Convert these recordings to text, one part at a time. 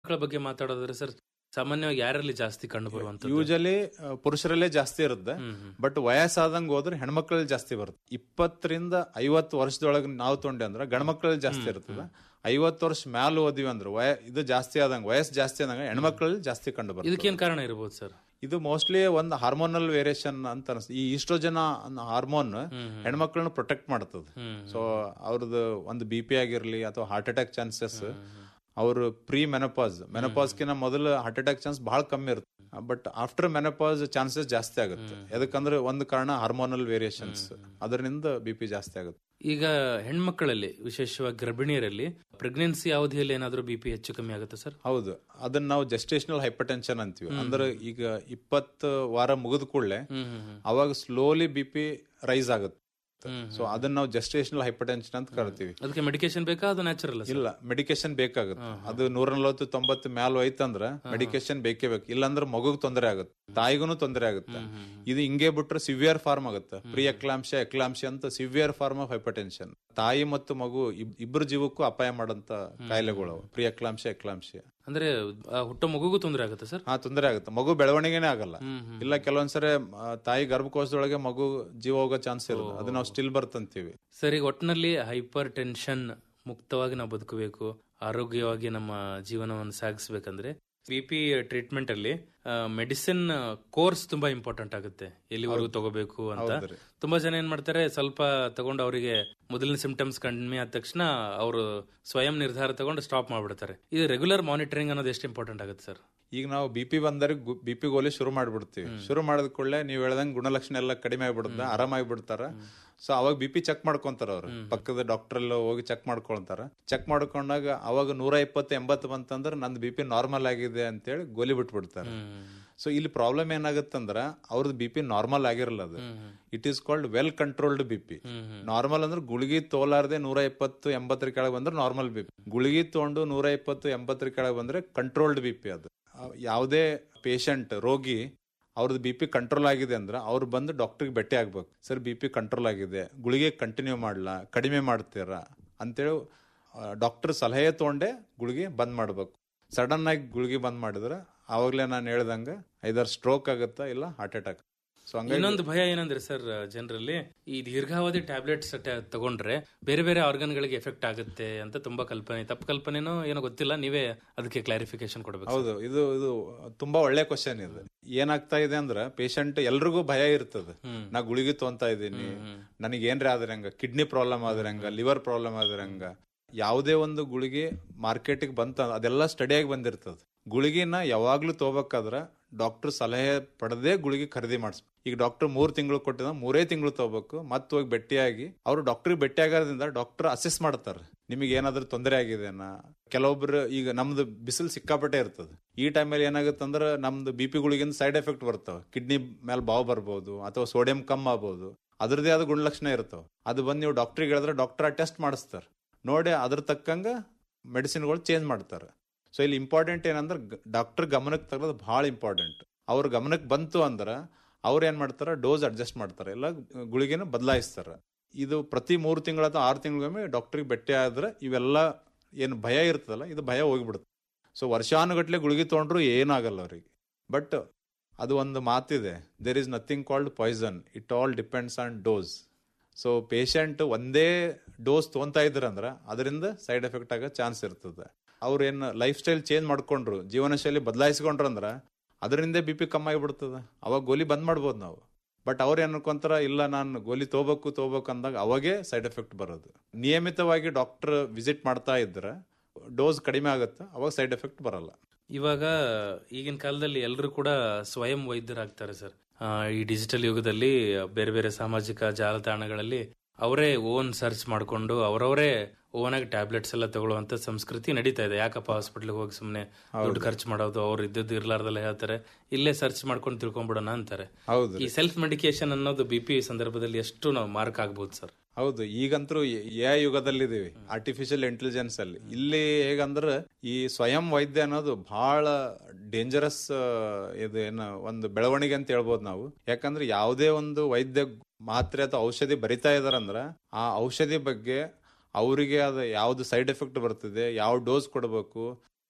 ಮಕ್ಕಳ ಬಗ್ಗೆ ಮಾತಾಡೋದಾದ್ರೆ ಸರ್ ಸಾಮಾನ್ಯವಾಗಿ ಯಾರಲ್ಲಿ ಜಾಸ್ತಿ ಕಂಡು ಬರುವಂತದ್ದು ಯೂಶಲಿ ಪುರುಷರಲ್ಲೇ ಜಾಸ್ತಿ ಇರುತ್ತೆ ಬಟ್ ವಯಸ್ಸಾದಂಗ್ ಹೋದ್ರೆ ಹೆಣ್ಮಕ್ಳಲ್ಲಿ ಜಾಸ್ತಿ ಬರುತ್ತೆ ಇಪ್ಪತ್ತರಿಂದ ಐವತ್ತು ವರ್ಷದೊಳಗೆ ನಾವು ತೊಂಡೆ ಅಂದ್ರೆ ಗಂಡ್ಮಕ್ಳಲ್ಲಿ ಜಾಸ್ತಿ ಇರ್ತದೆ ಐವತ್ತು ವರ್ಷ ಮ್ಯಾಲ ಓದಿವಿ ಅಂದ್ರೆ ವಯ ಇದು ಜಾಸ್ತಿ ಆದಂಗ ವಯಸ್ಸು ಜಾಸ್ತಿ ಆದಂಗ ಹೆಣ್ಮಕ್ಳಲ್ಲಿ ಜಾಸ್ತಿ ಕಂಡು ಬರುತ್ತೆ ಇದಕ್ಕೇನ್ ಕಾರಣ ಇರಬಹುದು ಸರ್ ಇದು ಮೋಸ್ಟ್ಲಿ ಒಂದು ಹಾರ್ಮೋನಲ್ ವೇರಿಯೇಷನ್ ಅಂತ ಅನ್ಸ್ ಈ ಈಸ್ಟ್ರೋಜನ್ ಹಾರ್ಮೋನ್ ಹೆಣ್ಮಕ್ಳನ್ನ ಪ್ರೊಟೆಕ್ಟ್ ಮಾಡ್ತದೆ ಸೊ ಅವ್ರದ್ದು ಒಂದು ಬಿ ಪಿ ಆಗಿರ್ಲಿ ಅಥವಾ ಹಾರ್ಟ್ ಅಟ್ಯಾಕ್ ಚಾನ್ಸಸ್ ಅವರು ಪ್ರೀ ಮೆನಪಾಸ್ ಮೆನಪಾಸ್ಕಿನ ಮೊದಲು ಹಾರ್ಟ್ ಅಟ್ಯಾಕ್ ಚಾನ್ಸ್ ಬಹಳ ಕಮ್ಮಿ ಇರುತ್ತೆ ಬಟ್ ಆಫ್ಟರ್ ಮೆನಪಾಸ್ ಚಾನ್ಸಸ್ ಜಾಸ್ತಿ ಆಗುತ್ತೆ ಯಾಕಂದ್ರೆ ಒಂದು ಕಾರಣ ಹಾರ್ಮೋನಲ್ ವೇರಿಯೇಷನ್ಸ್ ಅದರಿಂದ ಬಿ ಪಿ ಜಾಸ್ತಿ ಆಗುತ್ತೆ ಈಗ ಹೆಣ್ಮಕ್ಕಳಲ್ಲಿ ವಿಶೇಷವಾಗಿ ಗರ್ಭಿಣಿಯರಲ್ಲಿ ಪ್ರೆಗ್ನೆನ್ಸಿ ಅವಧಿಯಲ್ಲಿ ಏನಾದ್ರೂ ಬಿ ಪಿ ಹೆಚ್ಚು ಕಮ್ಮಿ ಆಗುತ್ತೆ ಸರ್ ಹೌದು ಅದನ್ನ ನಾವು ಜಸ್ಟೇಷನಲ್ ಹೈಪರ್ಟೆನ್ಷನ್ ಅಂತೀವಿ ಅಂದ್ರೆ ಈಗ ಇಪ್ಪತ್ತು ವಾರ ಮುಗಿದ ಕೂಡಲೇ ಅವಾಗ ಸ್ಲೋಲಿ ಬಿ ಪಿ ರೈಸ್ ಆಗುತ್ತೆ ಸೊ ಅದನ್ನ ನಾವು ಜಸ್ಟೇಷನಲ್ ಹೈಪರ್ಟೆನ್ಷನ್ ಅಂತ ಕರಿತೀವಿ ಅದಕ್ಕೆ ಮೆಡಿಕೇಶನ್ ಬೇಕಾ ಅದು ನ್ಯಾಚುರಲ್ ಇಲ್ಲ ಮೆಡಿಕೇಶನ್ ಬೇಕಾಗುತ್ತೆ ಅದು ನೂರ ನಲವತ್ತು ತೊಂಬತ್ತು ಮ್ಯಾಲ ಹೋಯ್ತಂದ್ರ ಮೆಡಿಕೇಶನ್ ಬೇಕೇ ಬೇಕು ಇಲ್ಲಾಂದ್ರೆ ಮಗುಗ್ ತೊಂದರೆ ಆಗುತ್ತೆ ತಾಯಿಗೂ ತೊಂದರೆ ಆಗುತ್ತೆ ಇದು ಹಿಂಗೆ ಬಿಟ್ರೆ ಸಿವಿಯರ್ ಫಾರ್ಮ್ ಆಗುತ್ತೆ ಪ್ರೀ ಎಕ್ಲಾಂಶ ಎಕ್ಲಾಂಶ ಅಂತ ಸಿವಿಯರ್ ಫಾರ್ಮ್ ಆಫ್ ಹೈಪರ್ಟೆನ್ಷನ್ ತಾಯಿ ಮತ್ತು ಮಗು ಇಬ್- ಇಬ್ರು ಜೀವಕ್ಕೂ ಅಪಾಯ ಮಾಡಂತ ಕಾಯಿಲೆಗಳು ಅವು ಪ್ರೀ ಎಕ್ಲಾಂಶ ಎಕ್ಲಾಂಶ ಅಂದ್ರೆ ಆ ಹುಟ್ಟೋ ಮಗುಗೂ ತೊಂದರೆ ಆಗುತ್ತೆ ಸರ್ ಹಾ ತೊಂದರೆ ಆಗುತ್ತೆ ಮಗು ಬೆಳವಣಿಗೆನೇ ಆಗಲ್ಲ ಇಲ್ಲ ಕೆಲವೊಂದ್ಸರಿ ಆ, ತಾಯಿ ಗರ್ಭಕೋಶದೊಳಗೆ ಮಗು ಜೀವ ಹೋಗೋ ಚಾನ್ಸ್ ಇರುತ್ತೆ ಅದು ನಾವು ಸ್ಟಿಲ್ ಬರ್ತಂತೀವಿ ಸರ್ ಈಗ ಒಟ್ಟಿನಲ್ಲಿ ಹೈಪರ್ ಟೆನ್ಷನ್ ಮುಕ್ತವಾಗಿ ನಾವು ಬದುಕಬೇಕು ಆರೋಗ್ಯವಾಗಿ ನಮ್ಮ ಜೀವನವನ್ನು ಸಾಗಿಸ್ಬೇಕಂದ್ರೆ ಬಿ ಪಿ ಟ್ರೀಟ್ಮೆಂಟ್ ಅಲ್ಲಿ ಮೆಡಿಸಿನ್ ಕೋರ್ಸ್ ತುಂಬಾ ಇಂಪಾರ್ಟೆಂಟ್ ಆಗುತ್ತೆ ಎಲ್ಲಿವರೆಗೂ ತಗೋಬೇಕು ಅಂತ ಹೌದ್ರಿ. ತುಂಬಾ ಜನ ಏನ್ ಮಾಡ್ತಾರೆ ಸ್ವಲ್ಪ ತಗೊಂಡು ಅವರಿಗೆ ಮೊದಲಿನ ಸಿಂಪ್ಟಮ್ಸ್ ಕಡಿಮೆ ಆದ ತಕ್ಷಣ ಅವರು ಸ್ವಯಂ ನಿರ್ಧಾರ ತಗೊಂಡು ಸ್ಟಾಪ್ ಮಾಡ್ಬಿಡ್ತಾರೆ ಇದು ರೆಗ್ಯುಲರ್ ಮಾನಿಟರಿಂಗ್ ಅನ್ನೋದು ಎಷ್ಟು ಇಂಪಾರ್ಟೆಂಟ್ ಆಗುತ್ತೆ ಸರ್ ಈಗ ನಾವು ಬಿ ಪಿ ಬಂದರೆ ಬಿ ಪಿ ಗೋಲಿ ಶುರು ಮಾಡ್ಬಿಡ್ತೀವಿ ಶುರು ಮಾಡಿದ ಕೂಡಲೇ ನೀವು ಹೇಳ್ದಂಗೆ ಗುಣಲಕ್ಷಣ ಎಲ್ಲ ಕಡಿಮೆ ಆಗ್ಬಿಡುತ್ತೆ ಆರಾಮಾಗ್ಬಿಡ್ತಾರ ಸೊ ಅವಾಗ ಬಿ ಪಿ ಚೆಕ್ ಮಾಡ್ಕೊಂತಾರ ಅವ್ರು ಪಕ್ಕದ ಡಾಕ್ಟರ್ ಎಲ್ಲ ಹೋಗಿ ಚೆಕ್ ಮಾಡ್ಕೊಂತಾರ ಚೆಕ್ ಮಾಡ್ಕೊಂಡಾಗ ಅವಾಗ ನೂರ ಇಪ್ಪತ್ತು ಎಂಬತ್ತು ಬಂತಂದ್ರೆ ನಂದು ಬಿ ಪಿ ನಾರ್ಮಲ್ ಆಗಿದೆ ಅಂತೇಳಿ ಗೋಲಿ ಬಿಟ್ಬಿಡ್ತಾರೆ ಸೊ ಇಲ್ಲಿ ಪ್ರಾಬ್ಲಮ್ ಏನಾಗುತ್ತಂದ್ರ ಅವ್ರದ್ದು ಬಿ ಪಿ ನಾರ್ಮಲ್ ಆಗಿರಲ್ಲ ಅದು it is called well controlled B P normal ಅಂದ್ರೆ ಗುಳಿಗಿ ತೋಲಾರ್ದೆ ನೂರ ಇಪ್ಪತ್ತು ಎಂಬತ್ತರ ಕೆಳಗೆ ಬಂದ್ರೆ ನಾರ್ಮಲ್ ಬಿ ಪಿ ಗುಳಿಗಿ ತಗೊಂಡು ನೂರ ಇಪ್ಪತ್ತು ಎಂಬತ್ತರ ಕೆಳಗೆ ಬಂದ್ರೆ ಕಂಟ್ರೋಲ್ಡ್ ಬಿ ಪಿ ಅದು ಆ, ಯಾವುದೇ ಪೇಷಂಟ್ ರೋಗಿ ಅವ್ರದ್ದು ಬಿ ಪಿ ಕಂಟ್ರೋಲ್ ಆಗಿದೆ ಅಂದ್ರೆ ಅವ್ರು ಬಂದು ಡಾಕ್ಟರ್ಗೆ ಭೇಟಿ ಆಗ್ಬೇಕು ಸರ್ ಬಿ ಪಿ ಕಂಟ್ರೋಲ್ ಆಗಿದೆ ಗುಳಿಗೆ ಕಂಟಿನ್ಯೂ ಮಾಡ್ಲಾ ಕಡಿಮೆ ಮಾಡ್ತೀರಾ ಅಂತೇಳಿ ಡಾಕ್ಟರ್ ಸಲಹೆ ತಗೊಂಡೆ ಗುಳಿಗೆ ಬಂದ್ ಮಾಡ್ಬೇಕು ಸಡನ್ ಆಗಿ ಗುಳಿಗೆ ಬಂದ್ ಮಾಡಿದ್ರೆ ಆವಾಗಲೇ ನಾನು ಹೇಳ್ದಂಗೆ ಐದಾರು ಸ್ಟ್ರೋಕ್ ಆಗುತ್ತಾ ಇಲ್ಲ ಹಾರ್ಟ್ ಅಟ್ಯಾಕ್ ಸೊ ಹಂಗಾಗಿ ಇನ್ನೊಂದು ಭಯ ಏನಂದ್ರೆ ಸರ್ ಜನರಲ್ಲಿ ಈ ದೀರ್ಘಾವಧಿ ಟ್ಯಾಬ್ಲೆಟ್ಸ್ ತಗೊಂಡ್ರೆ ಬೇರೆ ಬೇರೆ ಆರ್ಗನ್ ಗಳಿಗೆ ಎಫೆಕ್ಟ್ ಆಗುತ್ತೆ ಅಂತ ತುಂಬಾ ಕಲ್ಪನೆ ತಪ್ಪು ಕಲ್ಪನೆನೋ ಏನೋ ಗೊತ್ತಿಲ್ಲ ನೀವೇ ಅದಕ್ಕೆ ಕ್ಲಾರಿಫಿಕೇಶನ್ ಕೊಡಬೇಕು ಹೌದು ಇದು ಇದು ತುಂಬಾ ಒಳ್ಳೆ ಕ್ವಶನ್ ಇದು ಏನಾಗ್ತಾ ಇದೆ ಅಂದ್ರೆ ಪೇಷಂಟ್ ಎಲ್ರಿಗೂ ಭಯ ಇರ್ತದೆ ನಾ ಗುಳಿಗೆ ತೊಂತಾ ಇದ್ದೀನಿ ನನಗೆ ಏನ್ರಿ ಆದ್ರೆ ಹಂಗ ಕಿಡ್ನಿ ಪ್ರಾಬ್ಲಮ್ ಆದ್ರೆ ಹಂಗ ಲಿವರ್ ಪ್ರಾಬ್ಲಮ್ ಆದ್ರೆ ಹಂಗ ಯಾವುದೇ ಒಂದು ಗುಳಿಗೆ ಮಾರ್ಕೆಟಿಗೆ ಬಂತ ಅದೆಲ್ಲ ಸ್ಟಡಿಯಾಗಿ ಬಂದಿರ್ತದೆ ಗುಳಿಗೆನ ಯಾವಾಗ್ಲೂ ತಗೋಬೇಕಾದ್ರ ಡಾಕ್ಟರ್ ಸಲಹೆ ಪಡೆದೇ ಗುಳಿಗೆ ಖರೀದಿ ಮಾಡಿಸ್ಬೇಕು ಈಗ ಡಾಕ್ಟರ್ ಮೂರ್ ತಿಂಗಳು ಕೊಟ್ಟಿದ ಮೂರೇ ತಿಂಗಳು ತಗೋಬೇಕು ಮತ್ತೆ ಹೋಗಿ ಭೇಟಿಯಾಗಿ ಅವ್ರು ಡಾಕ್ಟರ್ ಭೇಟಿ ಆಗೋದ್ರಿಂದ ಡಾಕ್ಟರ್ ಅಸೆಸ್ ಮಾಡ್ತಾರೆ ನಿಮಗೆ ಏನಾದ್ರೂ ತೊಂದರೆ ಆಗಿದೆನಾ ಕೆಲವೊಬ್ರು ಈಗ ನಮ್ದು ಬಿಸಿಲು ಸಿಕ್ಕಾಪಟ್ಟೆ ಇರ್ತದೆ ಈ ಟೈಮಲ್ಲಿ ಏನಾಗುತ್ತೆ ಅಂದ್ರೆ ನಮ್ದು ಬಿ ಪಿ ಗುಳಿಗಿಂದ ಸೈಡ್ ಎಫೆಕ್ಟ್ ಬರ್ತಾವ ಕಿಡ್ನಿ ಮೇಲೆ ಬಾವು ಬರ್ಬೋದು ಅಥವಾ ಸೋಡಿಯಂ ಕಮ್ಮಿ ಆಗ್ಬೋದು ಅದ್ರದೇ ಆದ ಗುಣಲಕ್ಷಣ ಇರ್ತಾವ ಅದು ಬಂದು ನೀವು ಡಾಕ್ಟ್ರಿಗೆ ಹೇಳಿದ್ರೆ ಡಾಕ್ಟರ್ ಟೆಸ್ಟ್ ಮಾಡಿಸ್ತಾರೆ ನೋಡಿ ಅದ್ರ ತಕ್ಕಂಗ ಮೆಡಿಸಿನ್ಗಳು ಚೇಂಜ್ ಮಾಡ್ತಾರೆ ಸೊ ಇಲ್ಲಿ ಇಂಪಾರ್ಟೆಂಟ್ ಏನಂದ್ರೆ ಡಾಕ್ಟರ್ ಗಮನಕ್ಕೆ ತಗೊಳ್ಳೋದು ಭಾಳ ಇಂಪಾರ್ಟೆಂಟ್ ಅವ್ರ ಗಮನಕ್ಕೆ ಬಂತು ಅಂದ್ರೆ ಅವ್ರು ಏನ್ ಮಾಡ್ತಾರ ಡೋಸ್ ಅಡ್ಜಸ್ಟ್ ಮಾಡ್ತಾರೆ ಇಲ್ಲ ಗುಳಿಗೆನ ಬದಲಾಯಿಸ್ತಾರ ಇದು ಪ್ರತಿ ಮೂರು ತಿಂಗಳ ಅಥವಾ ಆರು ತಿಂಗಳಿಗೊಮ್ಮೆ ಡಾಕ್ಟರ್ಗೆ ಭೇಟಿ ಆದ್ರೆ ಇವೆಲ್ಲ ಏನು ಭಯ ಇರ್ತದಲ್ಲ ಇದು ಭಯ ಹೋಗ್ಬಿಡುತ್ತೆ ಸೊ ವರ್ಷಾನುಗಟ್ಲೆ ಗುಳಿಗೆ ತೊಗೊಂಡ್ರು ಏನಾಗಲ್ಲ ಅವ್ರಿಗೆ ಬಟ್ ಅದು ಒಂದು ಮಾತಿದೆ there is nothing called poison it all depends on dose so patient ಒಂದೇ ಡೋಸ್ ತೊಗೊಂತಾ ಇದ್ರಂದ್ರೆ ಅದರಿಂದ ಸೈಡ್ ಎಫೆಕ್ಟ್ ಆಗೋ ಚಾನ್ಸ್ ಇರ್ತದೆ ಅವ್ರು ಏನು ಲೈಫ್ ಸ್ಟೈಲ್ ಚೇಂಜ್ ಮಾಡ್ಕೊಂಡ್ರು ಜೀವನ ಶೈಲಿ ಬದಲಾಯಿಸ್ಕೊಂಡ್ರು ಅಂದ್ರೆ ಅದರಿಂದ ಬಿ ಪಿ ಕಮ್ಮಿ ಆಗಿಬಿಡ್ತದೆ ಅವಾಗ ಗೋಲಿ ಬಂದ್ ಮಾಡ್ಬೋದು ನಾವು ಬಟ್ ಅವ್ರು ಏನ್ ಅನ್ಕೊಂತಾರ ಇಲ್ಲ ನಾನು ಗೋಲಿ ತಗೋಬೇಕು ತಗೋಬೇಕು ಅಂದಾಗ ಅವಾಗೇ ಸೈಡ್ ಎಫೆಕ್ಟ್ ಬರೋದು ನಿಯಮಿತವಾಗಿ ಡಾಕ್ಟರ್ ವಿಸಿಟ್ ಮಾಡ್ತಾ ಇದ್ರೆ ಡೋಸ್ ಕಡಿಮೆ ಆಗುತ್ತೆ ಅವಾಗ ಸೈಡ್ ಎಫೆಕ್ಟ್ ಬರಲ್ಲ ಇವಾಗ ಈಗಿನ ಕಾಲದಲ್ಲಿ ಎಲ್ಲರೂ ಕೂಡ ಸ್ವಯಂ ವೈದ್ಯರಾಗ್ತಾರೆ ಸರ್ ಆ, ಈ ಡಿಜಿಟಲ್ ಯುಗದಲ್ಲಿ ಬೇರೆ ಬೇರೆ ಸಾಮಾಜಿಕ ಜಾಲತಾಣಗಳಲ್ಲಿ ಅವರೇ ಓನ್ ಸರ್ಚ್ ಮಾಡ್ಕೊಂಡು ಅವರವರೇ ಓನ್ ಆಗಿ ಟ್ಯಾಬ್ಲೆಟ್ಸ್ ಎಲ್ಲ ತಗೊಳ್ಳುವಂತ ಸಂಸ್ಕೃತಿ ನಡೀತಾ ಇದೆ ಯಾಕಪ್ಪ ಹಾಸ್ಪಿಟ್ಲಿಗೆ ಹೋಗಿ ಸುಮ್ಮನೆ ದುಡ್ಡು ಖರ್ಚು ಮಾಡೋದು ಅವ್ರು ಇದ್ದದ್ದು ಇರ್ಲಾರ್ದಲ್ಲ ಹೇಳ್ತಾರೆ ಇಲ್ಲೇ ಸರ್ಚ್ ಮಾಡ್ಕೊಂಡು ತಿಳ್ಕೊಂಡ್ಬಿಡೋಣ ಅಂತಾರೆ ಹೌದು ಈ ಸೆಲ್ಫ್ ಮೆಡಿಕೇಶನ್ ಅನ್ನೋದು ಬಿ ಪಿ ಸಂದರ್ಭದಲ್ಲಿ ಎಷ್ಟು ನಾವು ಮಾರ್ಕ್ ಆಗ್ಬೋದು ಸರ್ ಹೌದು ಈಗಂತರೂ ಎ ಯುಗದಲ್ಲಿದ್ದೀವಿ ಆರ್ಟಿಫಿಷಿಯಲ್ ಇಂಟೆಲಿಜೆನ್ಸ್ ಅಲ್ಲಿ ಇಲ್ಲಿ ಹೇಗಂದ್ರೆ ಈ ಸ್ವಯಂ ವೈದ್ಯ ಅನ್ನೋದು ಬಹಳ ಡೇಂಜರಸ್ ಇದು ಏನು ಒಂದು ಬೆಳವಣಿಗೆ ಅಂತ ಹೇಳ್ಬೋದು ನಾವು ಯಾಕಂದ್ರೆ ಯಾವುದೇ ಒಂದು ವೈದ್ಯ ಮಾತ್ರೆ ಅಥವಾ ಔಷಧಿ ಬರಿತಾ ಇದಾರಂದ್ರ ಆ ಔಷಧಿ ಬಗ್ಗೆ ಅವರಿಗೆ ಅದು ಯಾವ್ದು ಸೈಡ್ ಎಫೆಕ್ಟ್ ಬರ್ತದೆ ಯಾವ ಡೋಸ್ ಕೊಡಬೇಕು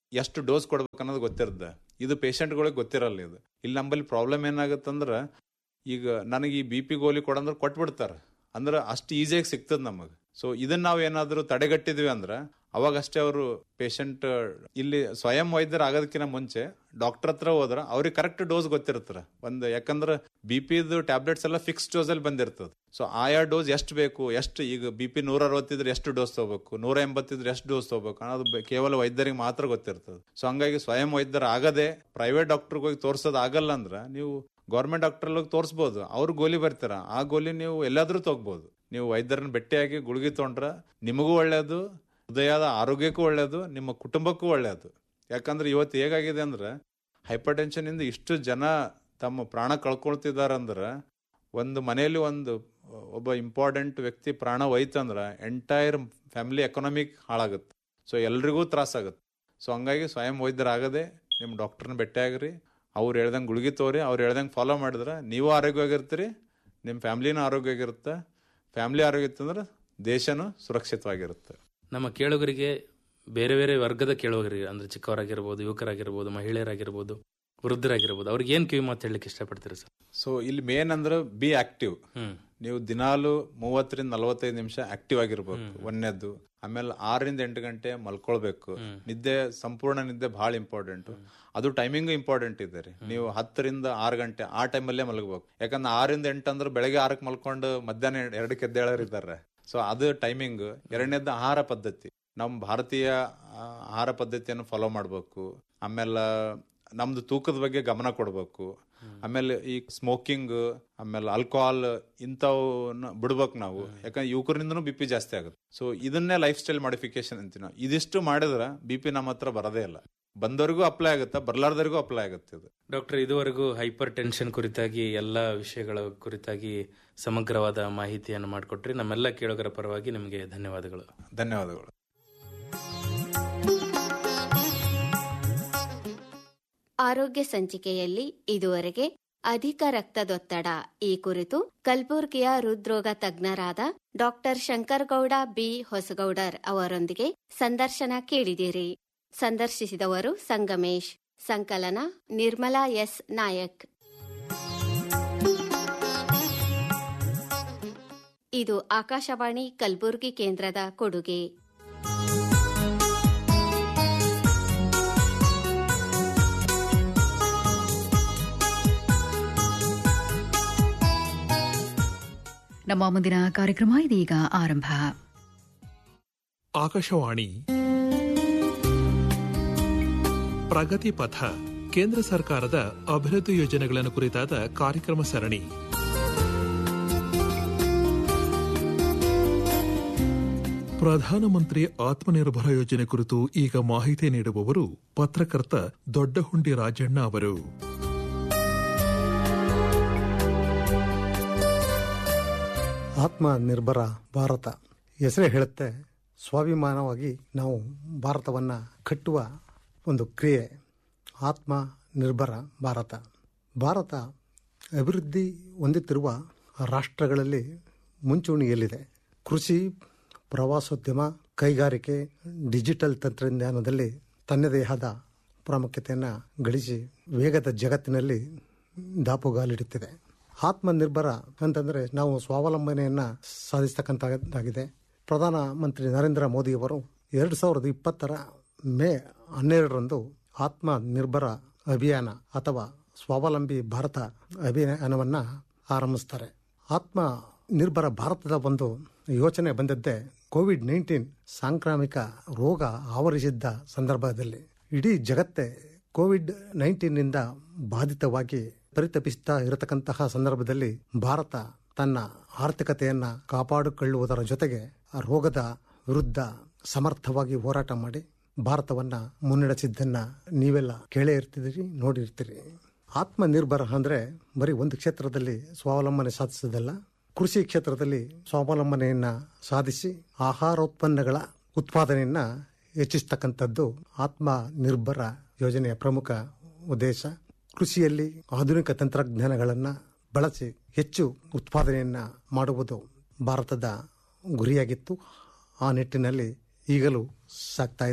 ಎಷ್ಟು ಡೋಸ್ ಕೊಡ್ಬೇಕು ಅನ್ನೋದು ಗೊತ್ತಿರುತ್ತೆ ಇದು ಪೇಷಂಟ್ಗಳಿಗೆ ಗೊತ್ತಿರಲ್ಲ ಇದು ಇಲ್ಲಿ ನಮ್ಮಲ್ಲಿ ಪ್ರಾಬ್ಲಮ್ ಏನಾಗುತ್ತಂದ್ರ ಈಗ ನನಗೆ ಈ ಬಿ ಪಿ ಗೋಲಿ ಕೊಡಂದ್ರೆ ಕೊಟ್ಬಿಡ್ತಾರ ಅಂದ್ರೆ ಅಷ್ಟು ಈಸಿಯಾಗಿ ಸಿಗ್ತದ ನಮಗೆ ಸೊ ಇದನ್ನ ನಾವು ಏನಾದರೂ ತಡೆಗಟ್ಟಿದ್ವಿ ಅಂದ್ರೆ ಅವಾಗಷ್ಟೇ ಅವರು ಪೇಷಂಟ್ ಇಲ್ಲಿ ಸ್ವಯಂ ವೈದ್ಯರು ಆಗೋದಕ್ಕಿಂತ ಮುಂಚೆ ಡಾಕ್ಟರ್ ಹತ್ರ ಹೋದ್ರ ಅವ್ರಿಗೆ ಕರೆಕ್ಟ್ ಡೋಸ್ ಗೊತ್ತಿರ್ತಾರ ಒಂದು ಯಾಕಂದ್ರೆ ಬಿ ಪಿದು ಟ್ಯಾಬ್ಲೆಟ್ಸ್ ಎಲ್ಲ ಫಿಕ್ಸ್ ಡೋಸ್ ಅಲ್ಲಿ ಬಂದಿರ್ತದೆ ಸೊ ಆಯಾ ಡೋಸ್ ಎಷ್ಟು ಬೇಕು ಎಷ್ಟು ಈಗ ಬಿ ಪಿ ನೂರ ಅರವತ್ತಿದ್ರೆ ಎಷ್ಟು ಡೋಸ್ ತಗೋಬೇಕು ನೂರ ಎಂಬತ್ತಿದ್ರೆ ಎಷ್ಟು ಡೋಸ್ ತಗೋಬೇಕು ಅನ್ನೋದು ಬೆ- ಕೇವಲ ವೈದ್ಯರಿಗೆ ಮಾತ್ರ ಗೊತ್ತಿರ್ತದೆ ಸೊ ಹಂಗಾಗಿ ಸ್ವಯಂ ವೈದ್ಯರು ಆಗದೆ ಪ್ರೈವೇಟ್ ಡಾಕ್ಟರ್ಗೆ ಹೋಗಿ ತೋರ್ಸೋದು ಆಗಲ್ಲ ಅಂದ್ರೆ ನೀವು ಗೌರ್ಮೆಂಟ್ ಡಾಕ್ಟರ್ ಹೋಗಿ ತೋರಿಸ್ಬೋದು ಅವ್ರು ಗೋಲಿ ಬರ್ತಾರ ಆ ಗೋಲಿ ನೀವು ಎಲ್ಲಾದ್ರೂ ತಗೋಬಹುದು ನೀವು ವೈದ್ಯರನ್ನ ಭೇಟಿಯಾಗಿ ಗುಳಿಗೆ ತೊಗೊಂಡ್ರ ನಿಮಗೂ ಒಳ್ಳೇದು ಹೃದಯದ ಆರೋಗ್ಯಕ್ಕೂ ಒಳ್ಳೇದು ನಿಮ್ಮ ಕುಟುಂಬಕ್ಕೂ ಒಳ್ಳೇದು ಯಾಕಂದ್ರೆ ಇವತ್ತು ಹೇಗಾಗಿದೆ ಅಂದ್ರೆ ಹೈಪರ್ ಟೆನ್ಷನ್ ಇಂದ ಇಷ್ಟು ಜನ ತಮ್ಮ ಪ್ರಾಣ ಕಳ್ಕೊಳ್ತಿದಾರ ಅಂದ್ರೆ ಒಂದು ಮನೆಯಲ್ಲಿ ಒಂದು ಒಬ್ಬ ಇಂಪಾರ್ಟೆಂಟ್ ವ್ಯಕ್ತಿ ಪ್ರಾಣ ಹೋಯ್ತಂದ್ರ ಎಂಟೈರ್ ಫ್ಯಾಮಿಲಿ ಎಕನಾಮಿಕ್ ಹಾಳಾಗುತ್ತೆ ಸೊ ಎಲ್ರಿಗೂ ತ್ರಾಸಾಗುತ್ತೆ ಸೊ ಹಂಗಾಗಿ ಸ್ವಯಂ ವೈದ್ಯರಾಗದೆ ನಿಮ್ಮ ಡಾಕ್ಟರ್ನ ಭೇಟಿಯಾಗ್ರಿ ಅವ್ರು ಹೇಳ್ದಂಗೆ ಗುಳಿಗೆ ತೋರಿ ಅವ್ರು ಹೇಳ್ದಂಗೆ ಫಾಲೋ ಮಾಡಿದ್ರೆ ನೀವು ಆರೋಗ್ಯವಾಗಿರ್ತೀರಿ ನಿಮ್ಮ ಫ್ಯಾಮ್ಲಿನೂ ಆರೋಗ್ಯವಾಗಿರುತ್ತೆ ಫ್ಯಾಮ್ಲಿ ಆರೋಗ್ಯ ಇತ್ತಂದ್ರೆ ದೇಶನೂ ಸುರಕ್ಷಿತವಾಗಿರುತ್ತೆ ನಮ್ಮ ಕೇಳುಗರಿಗೆ ಬೇರೆ ಬೇರೆ ವರ್ಗದ ಕೇಳುಗರಿಗೆ ಅಂದ್ರೆ ಚಿಕ್ಕವರಾಗಿರ್ಬೋದು ಯುವಕರಾಗಿರ್ಬೋದು ಮಹಿಳೆಯರಾಗಿರ್ಬೋದು ವೃದ್ಧರಾಗಿರ್ಬೋದು ಅವ್ರಿಗೆ ಏನ್ ಕಿವಿ ಮಾತು ಹೇಳಲಿಕ್ಕೆ ಇಷ್ಟಪಡ್ತೀರಿ ಸರ್ ಸೊ ಇಲ್ಲಿ ಮೇನ್ ಅಂದ್ರೆ ಬಿ ಆಕ್ಟಿವ್ ಹ್ಮ್ ನೀವು ದಿನಾಲು ಮೂವತ್ತರಿಂದ ನಲವತ್ತೈದು ನಿಮಿಷ ಆಕ್ಟಿವ್ ಆಗಿರ್ಬೇಕು ಒಂದನೇದ್ದು ಆಮೇಲೆ ಆರರಿಂದ ಎಂಟು ಗಂಟೆ ಮಲ್ಕೊಳ್ಬೇಕು ನಿದ್ದೆ ಸಂಪೂರ್ಣ ನಿದ್ದೆ ಬಹಳ ಇಂಪಾರ್ಟೆಂಟ್ ಅದು ಟೈಮಿಂಗ್ ಇಂಪಾರ್ಟೆಂಟ್ ಇದೆ ರೀ ನೀವು ಹತ್ತರಿಂದ ಆರು ಗಂಟೆ ಆ ಟೈಮಲ್ಲೇ ಮಲಗಬೇಕು ಯಾಕಂದ್ರೆ ಆರಿಂದ ಎಂಟು ಅಂದ್ರೆ ಬೆಳಗ್ಗೆ ಆರಕ್ಕೆ ಮಲ್ಕೊಂಡು ಮಧ್ಯಾಹ್ನ ಎರಡಕ್ಕೆ ಎದ್ದೇಳೋರು ಇದ್ದಾರೆ ಸೊ ಅದು ಟೈಮಿಂಗ್ ಎರಡನೇದ್ದು ಆಹಾರ ಪದ್ಧತಿ ನಮ್ಮ ಭಾರತೀಯ ಆ, ಆಹಾರ ಪದ್ಧತಿಯನ್ನು ಫಾಲೋ ಮಾಡಬೇಕು ಆಮೇಲೆ ನಮ್ದು ತೂಕದ ಬಗ್ಗೆ ಗಮನ ಕೊಡಬೇಕು ಆಮೇಲೆ ಈ ಸ್ಮೋಕಿಂಗ್ ಆಮೇಲೆ ಆಲ್ಕೋಹಾಲ್ ಇಂಥವನ್ನ ಬಿಡ್ಬೇಕು ನಾವು ಯಾಕಂದ್ರೆ ಯುವಕರಿಂದನೂ ಬಿ ಪಿ ಜಾಸ್ತಿ ಆಗುತ್ತೆ ಸೊ ಇದನ್ನೇ ಲೈಫ್ ಸ್ಟೈಲ್ ಮಾಡಿಫಿಕೇಶನ್ ಅಂತೀವಿ ನಾವು ಇದಿಷ್ಟು ಮಾಡಿದ್ರೆ ಬಿ ಪಿ ನಮ್ಮ ಹತ್ರ ಬರೋದೇ ಇಲ್ಲ ಬಂದವರಿಗೂ ಅಪ್ಲೈ ಆಗುತ್ತೆ ಬರ್ಲಾರ್ದವ್ರಿಗೂ ಅಪ್ಲೈ ಆಗುತ್ತೆ ಇದು ಡಾಕ್ಟರ್ ಇದುವರೆಗೂ ಹೈಪರ್ ಟೆನ್ಷನ್ ಕುರಿತಾಗಿ ಎಲ್ಲ ವಿಷಯಗಳ ಕುರಿತಾಗಿ ಸಮಗ್ರವಾದ ಮಾಹಿತಿಯನ್ನು ಮಾಡಿಕೊಟ್ರಿ ನಮ್ಮೆಲ್ಲ ಕೇಳುಗರ ಪರವಾಗಿ ನಿಮಗೆ ಧನ್ಯವಾದಗಳು ಧನ್ಯವಾದಗಳು ಆರೋಗ್ಯ ಸಂಚಿಕೆಯಲ್ಲಿ ಇದುವರೆಗೆ ಅಧಿಕ ರಕ್ತದೊತ್ತಡ ಈ ಕುರಿತು ಕಲಬುರ್ಗಿಯ ಹೃದ್ರೋಗ ತಜ್ಞರಾದ ಡಾಕ್ಟರ್ ಶಂಕರಗೌಡ ಬಿ ಹೊಸಗೌಡರ್ ಅವರೊಂದಿಗೆ ಸಂದರ್ಶನ ಕೇಳಿದಿರಿ ಸಂದರ್ಶಿಸಿದವರು ಸಂಗಮೇಶ್ ಸಂಕಲನ ನಿರ್ಮಲಾ ಎಸ್ ನಾಯಕ್ ಇದು ಆಕಾಶವಾಣಿ ಕಲಬುರ್ಗಿ ಕೇಂದ್ರದ ಕೊಡುಗೆ ನಮ್ಮ ಮುಂದಿನ ಕಾರ್ಯಕ್ರಮ ಇದೀಗ ಆರಂಭ ಆಕಾಶವಾಣಿ ಪ್ರಗತಿ ಪಥ ಕೇಂದ್ರ ಸರ್ಕಾರದ ಅಭಿವೃದ್ಧಿ ಯೋಜನೆಗಳನ್ನು ಕುರಿತಾದ ಕಾರ್ಯಕ್ರಮ ಸರಣಿ ಪ್ರಧಾನಮಂತ್ರಿ ಆತ್ಮನಿರ್ಭರ ಯೋಜನೆ ಕುರಿತು ಈಗ ಮಾಹಿತಿ ನೀಡುವವರು ಪತ್ರಕರ್ತ ದೊಡ್ಡಹುಂಡಿ ರಾಜಣ್ಣ ಅವರು ಆತ್ಮ ನಿರ್ಭರ ಭಾರತ ಹೆಸರೇ ಹೇಳುತ್ತೆ ಸ್ವಾಭಿಮಾನವಾಗಿ ನಾವು ಭಾರತವನ್ನು ಕಟ್ಟುವ ಒಂದು ಕ್ರಿಯೆ ಆತ್ಮ ನಿರ್ಭರ ಭಾರತ ಭಾರತ ಅಭಿವೃದ್ಧಿ ಹೊಂದುತ್ತಿರುವ ರಾಷ್ಟ್ರಗಳಲ್ಲಿ ಮುಂಚೂಣಿಯಲ್ಲಿದೆ ಕೃಷಿ ಪ್ರವಾಸೋದ್ಯಮ ಕೈಗಾರಿಕೆ ಡಿಜಿಟಲ್ ತಂತ್ರಜ್ಞಾನದಲ್ಲಿ ತನ್ನದೇ ಆದ ಪ್ರಾಮುಖ್ಯತೆಯನ್ನು ಗಳಿಸಿ ವೇಗದ ಜಗತ್ತಿನಲ್ಲಿ ದಾಪುಗಾಲಿಡುತ್ತಿದೆ ಆತ್ಮನಿರ್ಭರ ಅಂತಂದ್ರೆ ನಾವು ಸ್ವಾವಲಂಬನೆಯನ್ನ ಸಾಧಿಸ್ತಕ್ಕಂಥದ್ದಾಗಿದೆ ಪ್ರಧಾನ ಮಂತ್ರಿ ನರೇಂದ್ರ ಮೋದಿಯವರು ಎರಡು ಸಾವಿರದ ಇಪ್ಪತ್ತರ ಮೇ ಹನ್ನೆರಡರಂದು ಆತ್ಮ ನಿರ್ಭರ ಅಭಿಯಾನ ಅಥವಾ ಸ್ವಾವಲಂಬಿ ಭಾರತ ಅಭಿಯಾನವನ್ನ ಆರಂಭಿಸ್ತಾರೆ ಆತ್ಮ ನಿರ್ಭರ ಭಾರತದ ಒಂದು ಯೋಚನೆ ಬಂದದ್ದೇ ಕೋವಿಡ್ ನೈನ್ಟೀನ್ ಸಾಂಕ್ರಾಮಿಕ ರೋಗ ಆವರಿಸಿದ್ದ ಸಂದರ್ಭದಲ್ಲಿ ಇಡೀ ಜಗತ್ತೇ ಕೋವಿಡ್ ನೈನ್ಟೀನ್ನಿಂದ ಬಾಧಿತವಾಗಿ ಪರಿತಪಿಸ್ತಾ ಇರತಕ್ಕಂತಹ ಸಂದರ್ಭದಲ್ಲಿ ಭಾರತ ತನ್ನ ಆರ್ಥಿಕತೆಯನ್ನ ಕಾಪಾಡಿಕೊಳ್ಳುವುದರ ಜೊತೆಗೆ ಆ ರೋಗದ ವಿರುದ್ಧ ಸಮರ್ಥವಾಗಿ ಹೋರಾಟ ಮಾಡಿ ಭಾರತವನ್ನ ಮುನ್ನಡೆಸಿದ್ದನ್ನ ನೀವೆಲ್ಲ ಕೇಳೇ ಇರ್ತಿದ್ದೀರಿ ನೋಡಿರ್ತೀರಿ ಆತ್ಮನಿರ್ಭರ ಅಂದ್ರೆ ಬರೀ ಒಂದು ಕ್ಷೇತ್ರದಲ್ಲಿ ಸ್ವಾವಲಂಬನೆ ಸಾಧಿಸೋದಲ್ಲ ಕೃಷಿ ಕ್ಷೇತ್ರದಲ್ಲಿ ಸ್ವಾವಲಂಬನೆಯನ್ನ ಸಾಧಿಸಿ ಆಹಾರೋತ್ಪನ್ನಗಳ ಉತ್ಪಾದನೆಯನ್ನ ಹೆಚ್ಚಿಸ್ತಕ್ಕಂಥದ್ದು ಆತ್ಮ ನಿರ್ಭರ ಯೋಜನೆಯ ಪ್ರಮುಖ ಉದ್ದೇಶ ಕೃಷಿಯಲ್ಲಿ ಆಧುನಿಕ ತಂತ್ರಜ್ಞಾನಗಳನ್ನು ಬಳಸಿ ಹೆಚ್ಚು ಉತ್ಪಾದನೆಯನ್ನ ಮಾಡುವುದು ಭಾರತದ ಗುರಿಯಾಗಿತ್ತು ಆ ನಿಟ್ಟಿನಲ್ಲಿ ಈಗಲೂ ಸಾಗ್ತಾ ಇದೆ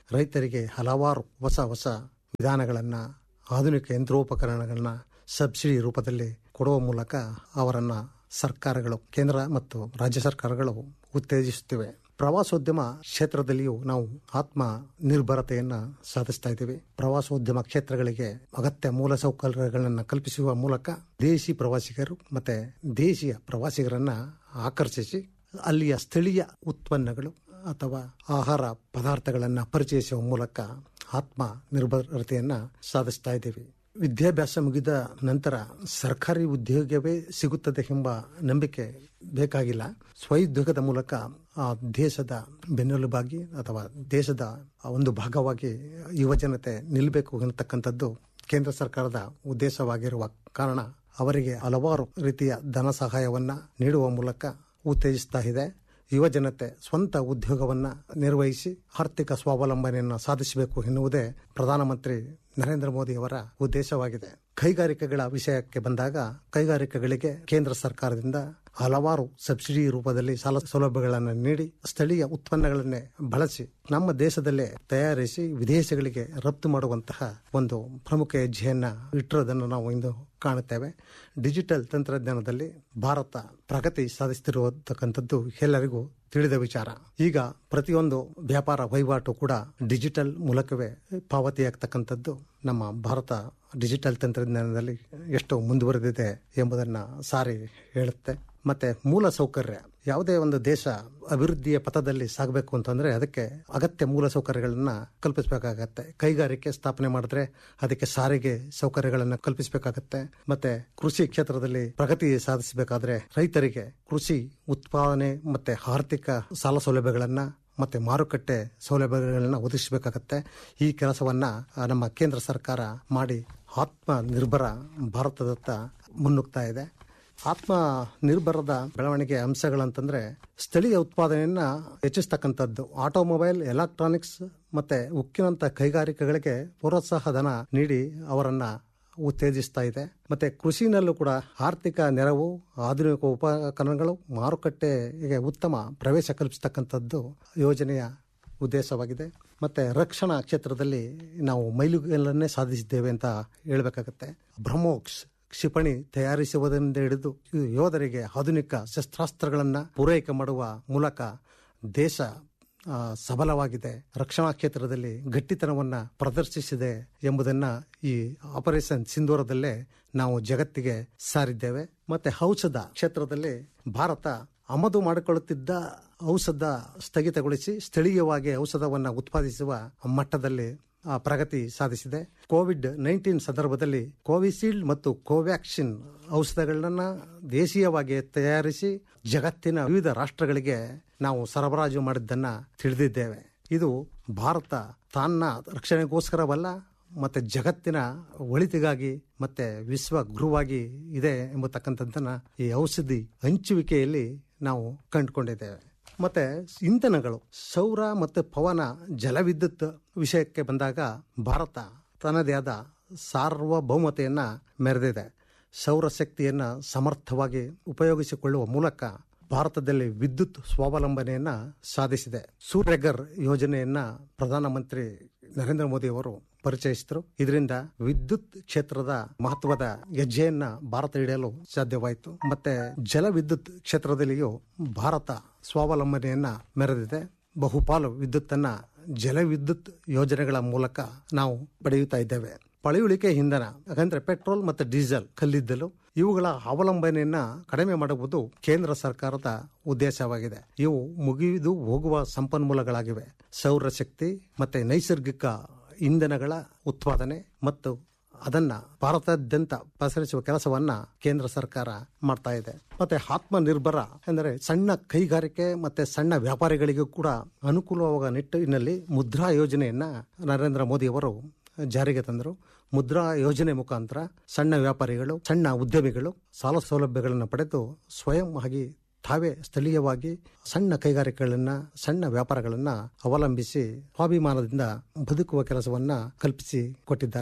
ರೈತರಿಗೆ ಹಲವಾರು ಹೊಸ ಹೊಸ ವಿಧಾನಗಳನ್ನ ಆಧುನಿಕ ಯಂತ್ರೋಪಕರಣಗಳನ್ನ ಸಬ್ಸಿಡಿ ರೂಪದಲ್ಲಿ ಕೊಡುವ ಮೂಲಕ ಅವರನ್ನ ಸರ್ಕಾರಗಳು ಕೇಂದ್ರ ಮತ್ತು ರಾಜ್ಯ ಸರ್ಕಾರಗಳು ಉತ್ತೇಜಿಸುತ್ತಿವೆ ಪ್ರವಾಸೋದ್ಯಮ ಕ್ಷೇತ್ರದಲ್ಲಿಯೂ ನಾವು ಆತ್ಮ ನಿರ್ಭರತೆಯನ್ನ ಸಾಧಿಸ್ತಾ ಇದ್ದೀವಿ ಪ್ರವಾಸೋದ್ಯಮ ಕ್ಷೇತ್ರಗಳಿಗೆ ಅಗತ್ಯ ಮೂಲಸೌಕರ್ಯಗಳನ್ನು ಕಲ್ಪಿಸುವ ಮೂಲಕ ದೇಶಿ ಪ್ರವಾಸಿಗರು ಮತ್ತೆ ದೇಶೀಯ ಪ್ರವಾಸಿಗರನ್ನ ಆಕರ್ಷಿಸಿ ಅಲ್ಲಿಯ ಸ್ಥಳೀಯ ಉತ್ಪನ್ನಗಳು ಅಥವಾ ಆಹಾರ ಪದಾರ್ಥಗಳನ್ನು ಪರಿಚಯಿಸುವ ಮೂಲಕ ಆತ್ಮ ನಿರ್ಭರತೆಯನ್ನ ಸಾಧಿಸ್ತಾ ಇದ್ದೀವಿ ವಿದ್ಯಾಭ್ಯಾಸ ಮುಗಿದ ನಂತರ ಸರ್ಕಾರಿ ಉದ್ಯೋಗವೇ ಸಿಗುತ್ತದೆ ಎಂಬ ನಂಬಿಕೆ ಬೇಕಾಗಿಲ್ಲ ಸ್ವಉದ್ಯೋಗದ ಮೂಲಕ ಆ ದೇಶದ ಬೆನ್ನೆಲುಬಾಗಿ ಅಥವಾ ದೇಶದ ಒಂದು ಭಾಗವಾಗಿ ಯುವಜನತೆ ನಿಲ್ಲಬೇಕು ಅನ್ನತಕ್ಕಂಥದ್ದು ಕೇಂದ್ರ ಸರ್ಕಾರದ ಉದ್ದೇಶವಾಗಿರುವ ಕಾರಣ ಅವರಿಗೆ ಹಲವಾರು ರೀತಿಯ ಧನ ಸಹಾಯವನ್ನ ನೀಡುವ ಮೂಲಕ ಉತ್ತೇಜಿಸ್ತಾ ಇದೆ ಯುವ ಜನತೆ ಸ್ವಂತ ಉದ್ಯೋಗವನ್ನ ನಿರ್ವಹಿಸಿ ಆರ್ಥಿಕ ಸ್ವಾವಲಂಬನೆಯನ್ನು ಸಾಧಿಸಬೇಕು ಎನ್ನುವುದೇ ಪ್ರಧಾನಮಂತ್ರಿ ನರೇಂದ್ರ ಮೋದಿ ಅವರ ಉದ್ದೇಶವಾಗಿದೆ ಕೈಗಾರಿಕೆಗಳ ವಿಷಯಕ್ಕೆ ಬಂದಾಗ ಕೈಗಾರಿಕೆಗಳಿಗೆ ಕೇಂದ್ರ ಸರ್ಕಾರದಿಂದ ಹಲವಾರು ಸಬ್ಸಿಡಿ ರೂಪದಲ್ಲಿ ಸಾಲ ಸೌಲಭ್ಯಗಳನ್ನು ನೀಡಿ ಸ್ಥಳೀಯ ಉತ್ಪನ್ನಗಳನ್ನೇ ಬಳಸಿ ನಮ್ಮ ದೇಶದಲ್ಲೇ ತಯಾರಿಸಿ ವಿದೇಶಗಳಿಗೆ ರಫ್ತು ಮಾಡುವಂತಹ ಒಂದು ಪ್ರಮುಖ ಹೆಜ್ಜೆಯನ್ನ ಇಟ್ಟಿರೋದನ್ನು ನಾವು ಇಂದು ಕಾಣುತ್ತೇವೆ ಡಿಜಿಟಲ್ ತಂತ್ರಜ್ಞಾನದಲ್ಲಿ ಭಾರತ ಪ್ರಗತಿ ಸಾಧಿಸುತ್ತಿರುವತಕ್ಕಂಥದ್ದು ಎಲ್ಲರಿಗೂ ತಿಳಿದ ವಿಚಾರ ಈಗ ಪ್ರತಿಯೊಂದು ವ್ಯಾಪಾರ ವಹಿವಾಟು ಕೂಡ ಡಿಜಿಟಲ್ ಮೂಲಕವೇ ಪಾವತಿಯಾಗ್ತಕ್ಕಂಥದ್ದು ನಮ್ಮ ಭಾರತ ಡಿಜಿಟಲ್ ತಂತ್ರಜ್ಞಾನದಲ್ಲಿ ಎಷ್ಟು ಮುಂದುವರೆದಿದೆ ಎಂಬುದನ್ನ ಸಾರಿ ಹೇಳುತ್ತೆ ಮತ್ತೆ ಮೂಲ ಸೌಕರ್ಯ ಯಾವುದೇ ಒಂದು ದೇಶ ಅಭಿವೃದ್ಧಿಯ ಪಥದಲ್ಲಿ ಸಾಗಬೇಕು ಅಂತಂದ್ರೆ ಅದಕ್ಕೆ ಅಗತ್ಯ ಮೂಲ ಸೌಕರ್ಯಗಳನ್ನ ಕಲ್ಪಿಸಬೇಕಾಗತ್ತೆ ಕೈಗಾರಿಕೆ ಸ್ಥಾಪನೆ ಮಾಡಿದ್ರೆ ಅದಕ್ಕೆ ಸಾರಿಗೆ ಸೌಕರ್ಯಗಳನ್ನ ಕಲ್ಪಿಸಬೇಕಾಗತ್ತೆ ಮತ್ತೆ ಕೃಷಿ ಕ್ಷೇತ್ರದಲ್ಲಿ ಪ್ರಗತಿ ಸಾಧಿಸಬೇಕಾದ್ರೆ ರೈತರಿಗೆ ಕೃಷಿ ಉತ್ಪಾದನೆ ಮತ್ತೆ ಆರ್ಥಿಕ ಸಾಲ ಸೌಲಭ್ಯಗಳನ್ನ ಮತ್ತೆ ಮಾರುಕಟ್ಟೆ ಸೌಲಭ್ಯಗಳನ್ನ ಒದಗಿಸಬೇಕಾಗತ್ತೆ ಈ ಕೆಲಸವನ್ನ ಆ, ನಮ್ಮ ಕೇಂದ್ರ ಸರ್ಕಾರ ಮಾಡಿ ಆತ್ಮ ನಿರ್ಭರ ಭಾರತದತ್ತ ಮುನ್ನುಗ್ತಾ ಇದೆ ಆತ್ಮ ನಿರ್ಭರದ ಬೆಳವಣಿಗೆ ಅಂಶಗಳಂತಂದ್ರೆ ಸ್ಥಳೀಯ ಉತ್ಪಾದನೆಯನ್ನ ಹೆಚ್ಚಿಸ್ತಕ್ಕಂಥದ್ದು ಆಟೋಮೊಬೈಲ್ ಎಲೆಕ್ಟ್ರಾನಿಕ್ಸ್ ಮತ್ತೆ ಉಕ್ಕಿನಂತ ಕೈಗಾರಿಕೆಗಳಿಗೆ ಪ್ರೋತ್ಸಾಹ ಧನ ನೀಡಿ ಅವರನ್ನ ಉತ್ತೇಜಿಸ್ತಾ ಇದೆ ಮತ್ತೆ ಕೃಷಿನಲ್ಲೂ ಕೂಡ ಆರ್ಥಿಕ ನೆರವು ಆಧುನಿಕ ಉಪಕರಣಗಳು ಮಾರುಕಟ್ಟೆಗೆ ಉತ್ತಮ ಪ್ರವೇಶ ಕಲ್ಪಿಸ್ತಕ್ಕಂಥದ್ದು ಯೋಜನೆಯ ಉದ್ದೇಶವಾಗಿದೆ ಮತ್ತೆ ರಕ್ಷಣಾ ಕ್ಷೇತ್ರದಲ್ಲಿ ನಾವು ಮೈಲುಗಲ್ಲನ್ನೇ ಸಾಧಿಸಿದ್ದೇವೆ ಅಂತ ಹೇಳಬೇಕಾಗತ್ತೆ ಬ್ರಹ್ಮೋಕ್ಸ್ ಕ್ಷಿಪಣಿ ತಯಾರಿಸುವುದರಿಂದ ಹಿಡಿದು ಯೋಧರಿಗೆ ಆಧುನಿಕ ಶಸ್ತ್ರಾಸ್ತ್ರಗಳನ್ನು ಪೂರೈಕೆ ಮಾಡುವ ಮೂಲಕ ದೇಶ ಆ, ಸಬಲವಾಗಿದೆ ರಕ್ಷಣಾ ಕ್ಷೇತ್ರದಲ್ಲಿ ಗಟ್ಟಿತನವನ್ನ ಪ್ರದರ್ಶಿಸಿದೆ ಎಂಬುದನ್ನ ಈ ಆಪರೇಷನ್ ಸಿಂಧೂರದಲ್ಲೇ ನಾವು ಜಗತ್ತಿಗೆ ಸಾರಿದ್ದೇವೆ ಮತ್ತೆ ಔಷಧ ಕ್ಷೇತ್ರದಲ್ಲಿ ಭಾರತ ಆಮದು ಮಾಡಿಕೊಳ್ಳುತ್ತಿದ್ದ ಔಷಧ ಸ್ಥಗಿತಗೊಳಿಸಿ ಸ್ಥಳೀಯವಾಗಿ ಔಷಧವನ್ನ ಉತ್ಪಾದಿಸುವ ಮಟ್ಟದಲ್ಲಿ ಆ, ಪ್ರಗತಿ ಸಾಧಿಸಿದೆ ಕೋವಿಡ್ ನೈನ್ಟೀನ್ ಸಂದರ್ಭದಲ್ಲಿ ಕೋವಿಶೀಲ್ಡ್ ಮತ್ತು ಕೋವ್ಯಾಕ್ಸಿನ್ ಔಷಧಗಳನ್ನ ದೇಶೀಯವಾಗಿ ತಯಾರಿಸಿ ಜಗತ್ತಿನ ವಿವಿಧ ರಾಷ್ಟ್ರಗಳಿಗೆ ನಾವು ಸರಬರಾಜು ಮಾಡಿದ್ದನ್ನ ತಿಳಿದಿದ್ದೇವೆ ಇದು ಭಾರತ ತನ್ನ ರಕ್ಷಣೆಗೋಸ್ಕರವಲ್ಲ ಮತ್ತೆ ಜಗತ್ತಿನ ಒಳಿತಿಗಾಗಿ ಮತ್ತೆ ವಿಶ್ವ ಗುರುವಾಗಿ ಇದೆ ಎಂಬತಕ್ಕಂಥದ್ದನ್ನ ಈ ಔಷಧಿ ಹಂಚುವಿಕೆಯಲ್ಲಿ ನಾವು ಕಂಡುಕೊಂಡಿದ್ದೇವೆ ಮತ್ತೆ ಇಂಧನಗಳು ಸೌರ ಮತ್ತು ಪವನ ಜಲವಿದ್ಯುತ್ ವಿಷಯಕ್ಕೆ ಬಂದಾಗ ಭಾರತ ತನ್ನದೇ ಆದ ಸಾರ್ವಭೌಮತೆಯನ್ನ ಮೆರೆದಿದೆ ಸೌರಶಕ್ತಿಯನ್ನ ಸಮರ್ಥವಾಗಿ ಉಪಯೋಗಿಸಿಕೊಳ್ಳುವ ಮೂಲಕ ಭಾರತದಲ್ಲಿ ವಿದ್ಯುತ್ ಸ್ವಾವಲಂಬನೆಯನ್ನ ಸಾಧಿಸಿದೆ ಸೂರ್ಯಗರ್ ಯೋಜನೆಯನ್ನ ಪ್ರಧಾನಮಂತ್ರಿ ನರೇಂದ್ರ ಮೋದಿ ಅವರು ಪರಿಚಯಿಸಿದರು ಇದರಿಂದ ವಿದ್ಯುತ್ ಕ್ಷೇತ್ರದ ಮಹತ್ವದ ಹೆಜ್ಜೆಯನ್ನ ಭಾರತ ಹಿಡಿಯಲು ಸಾಧ್ಯವಾಯಿತು ಮತ್ತೆ ಜಲ ವಿದ್ಯುತ್ ಕ್ಷೇತ್ರದಲ್ಲಿಯೂ ಭಾರತ ಸ್ವಾವಲಂಬನೆಯನ್ನ ಮೆರೆದಿದೆ ಬಹುಪಾಲು ವಿದ್ಯುತ್ತನ್ನ ಜಲವಿದ್ಯುತ್ ಯೋಜನೆಗಳ ಮೂಲಕ ನಾವು ಪಡೆಯುತ್ತಾ ಇದ್ದೇವೆ ಪಳೆಯುಳಿಕೆ ಇಂಧನ ಯಾಕಂದ್ರೆ ಪೆಟ್ರೋಲ್ ಮತ್ತು ಡೀಸೆಲ್ ಕಲ್ಲಿದ್ದಲು ಇವುಗಳ ಅವಲಂಬನೆಯನ್ನ ಕಡಿಮೆ ಮಾಡುವುದು ಕೇಂದ್ರ ಸರ್ಕಾರದ ಉದ್ದೇಶವಾಗಿದೆ ಇವು ಮುಗಿದು ಹೋಗುವ ಸಂಪನ್ಮೂಲಗಳಾಗಿವೆ ಸೌರಶಕ್ತಿ ಮತ್ತೆ ನೈಸರ್ಗಿಕ ಇಂಧನಗಳ ಉತ್ಪಾದನೆ ಮತ್ತು ಅದನ್ನ ಭಾರತಾದ್ಯಂತ ಪಸರಿಸುವ ಕೆಲಸವನ್ನ ಕೇಂದ್ರ ಸರ್ಕಾರ ಮಾಡ್ತಾ ಇದೆ ಮತ್ತೆ ಆತ್ಮ ನಿರ್ಭರ ಎಂದರೆ ಸಣ್ಣ ಕೈಗಾರಿಕೆ ಮತ್ತೆ ಸಣ್ಣ ವ್ಯಾಪಾರಿಗಳಿಗೂ ಕೂಡ ಅನುಕೂಲವಾಗುವ ನಿಟ್ಟಿನಲ್ಲಿ ಮುದ್ರಾ ಯೋಜನೆಯನ್ನ ನರೇಂದ್ರ ಮೋದಿ ಅವರು ಜಾರಿಗೆ ತಂದರು ಮುದ್ರಾ ಯೋಜನೆ ಮುಖಾಂತರ ಸಣ್ಣ ವ್ಯಾಪಾರಿಗಳು ಸಣ್ಣ ಉದ್ಯಮಿಗಳು ಸಾಲ ಸೌಲಭ್ಯಗಳನ್ನು ಪಡೆದು ಸ್ವಯಂ ಆಗಿ ತಾವೇ ಸ್ಥಳೀಯವಾಗಿ ಸಣ್ಣ ಕೈಗಾರಿಕೆಗಳನ್ನ ಸಣ್ಣ ವ್ಯಾಪಾರಗಳನ್ನ ಅವಲಂಬಿಸಿ ಸ್ವಾಭಿಮಾನದಿಂದ ಬದುಕುವ ಕೆಲಸವನ್ನ ಕಲ್ಪಿಸಿ ಕೊಟ್ಟಿದ್ದಾರೆ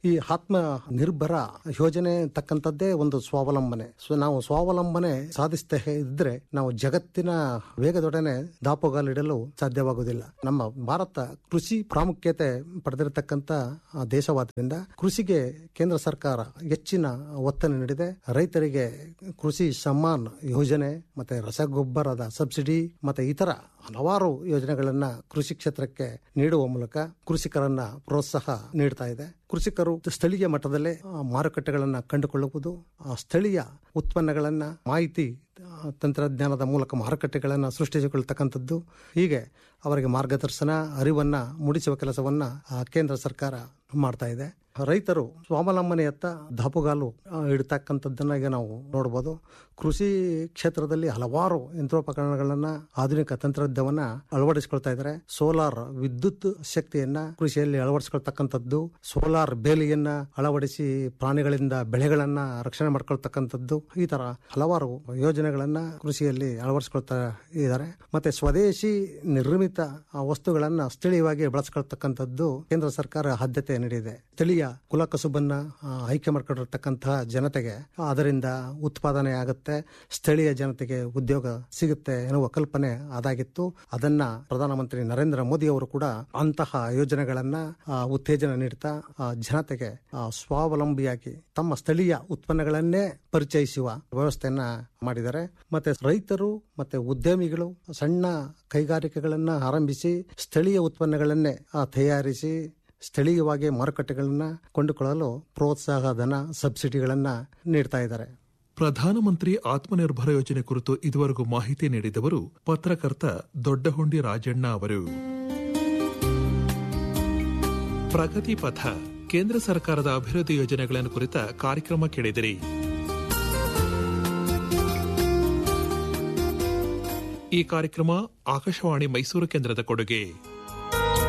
ಈ ಆತ್ಮ ನಿರ್ಭರ ಯೋಜನೆ ತಕ್ಕಂಥದ್ದೇ ಒಂದು ಸ್ವಾವಲಂಬನೆ ಸೊ ನಾವು ಸ್ವಾವಲಂಬನೆ ಸಾಧಿಸ್ತಾ ಇದ್ರೆ ನಾವು ಜಗತ್ತಿನ ವೇಗದೊಡನೆ ದಾಪುಗಾಲಿಡಲು ಸಾಧ್ಯವಾಗುವುದಿಲ್ಲ ನಮ್ಮ ಭಾರತ ಕೃಷಿ ಪ್ರಾಮುಖ್ಯತೆ ಪಡೆದಿರತಕ್ಕಂತ ಆ, ದೇಶವಾದ್ರಿಂದ ಕೃಷಿಗೆ ಕೇಂದ್ರ ಸರ್ಕಾರ ಹೆಚ್ಚಿನ ಒತ್ತನ್ನು ನೀಡಿದೆ ರೈತರಿಗೆ ಕೃಷಿ ಸಮ್ಮಾನ್ ಯೋಜನೆ ಮತ್ತೆ ರಸಗೊಬ್ಬರದ ಸಬ್ಸಿಡಿ ಮತ್ತೆ ಇತರ ಹಲವಾರು ಯೋಜನೆಗಳನ್ನ ಕೃಷಿ ಕ್ಷೇತ್ರಕ್ಕೆ ನೀಡುವ ಮೂಲಕ ಕೃಷಿಕರನ್ನ ಪ್ರೋತ್ಸಾಹ ನೀಡ್ತಾ ಇದೆ ಕೃಷಿಕರು ಸ್ಥಳೀಯ ಮಟ್ಟದಲ್ಲೇ ಆ, ಮಾರುಕಟ್ಟೆಗಳನ್ನ ಕಂಡುಕೊಳ್ಳುವುದು ಆ ಸ್ಥಳೀಯ ಉತ್ಪನ್ನಗಳನ್ನ ಮಾಹಿತಿ ಆ, ತಂತ್ರಜ್ಞಾನದ ಮೂಲಕ ಮಾರುಕಟ್ಟೆಗಳನ್ನು ಸೃಷ್ಟಿಸಿಕೊಳ್ತಕ್ಕಂಥದ್ದು ಹೀಗೆ ಅವರಿಗೆ ಮಾರ್ಗದರ್ಶನ ಅರಿವನ್ನ ಮೂಡಿಸುವ ಕೆಲಸವನ್ನ ಆ, ಕೇಂದ್ರ ಸರ್ಕಾರ ಮಾಡ್ತಾ ಇದೆ ರೈತರು ಸ್ವಾವಲಂಬನೆಯತ್ತ ದಾಪುಗಾಲು ಆ, ಇಡ್ತಕ್ಕಂಥದ್ದನ್ನ ಈಗ ನಾವು ನೋಡಬಹುದು ಕೃಷಿ ಕ್ಷೇತ್ರದಲ್ಲಿ ಹಲವಾರು ಯಂತ್ರೋಪಕರಣಗಳನ್ನ ಆಧುನಿಕ ತಂತ್ರಜ್ಞವನ್ನ ಅಳವಡಿಸಿಕೊಳ್ತಾ ಇದ್ದಾರೆ ಸೋಲಾರ್ ವಿದ್ಯುತ್ ಶಕ್ತಿಯನ್ನ ಕೃಷಿಯಲ್ಲಿ ಅಳವಡಿಸಿಕೊಳ್ತಕ್ಕಂಥದ್ದು ಸೋಲಾರ್ ಬೇಲಿಯನ್ನ ಅಳವಡಿಸಿ ಪ್ರಾಣಿಗಳಿಂದ ಬೆಳೆಗಳನ್ನ ರಕ್ಷಣೆ ಮಾಡ್ಕೊಳ್ತಕ್ಕಂಥದ್ದು ಈ ತರ ಹಲವಾರು ಯೋಜನೆಗಳನ್ನ ಕೃಷಿಯಲ್ಲಿ ಅಳವಡಿಸಿಕೊಳ್ತಾ ಇದ್ದಾರೆ ಮತ್ತೆ ಸ್ವದೇಶಿ ನಿರ್ಮಿತ ಆ, ವಸ್ತುಗಳನ್ನ ಸ್ಥಳೀಯವಾಗಿ ಬಳಸ್ಕೊಳ್ತಕ್ಕಂಥದ್ದು ಕೇಂದ್ರ ಸರ್ಕಾರ ಆದ್ಯತೆ ನೀಡಿದೆ ಸ್ಥಳೀಯ ಕುಲಕಸುಬನ್ನ ಆ, ಆಯ್ಕೆ ಮಾಡ್ಕೊಂಡಿರ್ತಕ್ಕಂತಹ ಜನತೆಗೆ ಅದರಿಂದ ಉತ್ಪಾದನೆ ಆಗುತ್ತೆ ಸ್ಥಳೀಯ ಜನತೆಗೆ ಉದ್ಯೋಗ ಸಿಗುತ್ತೆ ಎನ್ನುವ ಕಲ್ಪನೆ ಅದಾಗಿತ್ತು ಅದನ್ನ ಪ್ರಧಾನಮಂತ್ರಿ ನರೇಂದ್ರ ಮೋದಿ ಅವರು ಕೂಡ ಅಂತಹ ಯೋಜನೆಗಳನ್ನ ಆ, ಉತ್ತೇಜನ ನೀಡ್ತಾ ಆ, ಜನತೆಗೆ ಆ, ಸ್ವಾವಲಂಬಿಯಾಗಿ ತಮ್ಮ ಸ್ಥಳೀಯ ಉತ್ಪನ್ನಗಳನ್ನೇ ಪರಿಚಯಿಸುವ ವ್ಯವಸ್ಥೆಯನ್ನ ಮಾಡಿದ್ದಾರೆ ಮತ್ತೆ ರೈತರು ಮತ್ತೆ ಉದ್ಯಮಿಗಳು ಸಣ್ಣ ಕೈಗಾರಿಕೆಗಳನ್ನ ಆರಂಭಿಸಿ ಸ್ಥಳೀಯ ಉತ್ಪನ್ನಗಳನ್ನೇ ಆ, ತಯಾರಿಸಿ ಸ್ಥಳೀಯವಾಗಿ ಮಾರುಕಟ್ಟೆಗಳನ್ನ ಕೊಂಡುಕೊಳ್ಳಲು ಪ್ರೋತ್ಸಾಹ ಧನ ಸಬ್ಸಿಡಿಗಳನ್ನ ನೀಡ್ತಾ ಇದ್ದಾರೆ ಪ್ರಧಾನಮಂತ್ರಿ ಆತ್ಮನಿರ್ಭರ ಯೋಜನೆ ಕುರಿತು ಇದುವರೆಗೂ ಮಾಹಿತಿ ನೀಡಿದವರು ಪತ್ರಕರ್ತ ದೊಡ್ಡಹೊಂಡಿ ರಾಜಣ್ಣ ಅವರು ಪ್ರಗತಿ ಪಥ ಕೇಂದ್ರ ಸರ್ಕಾರದ ಅಭಿವೃದ್ಧಿ ಯೋಜನೆಗಳನ್ನು ಕುರಿತ ಕಾರ್ಯಕ್ರಮ ಕೇಳಿದಿರಿ ಈ ಕಾರ್ಯಕ್ರಮ ಆಕಾಶವಾಣಿ ಮೈಸೂರು ಕೇಂದ್ರದ ಕೊಡುಗೆ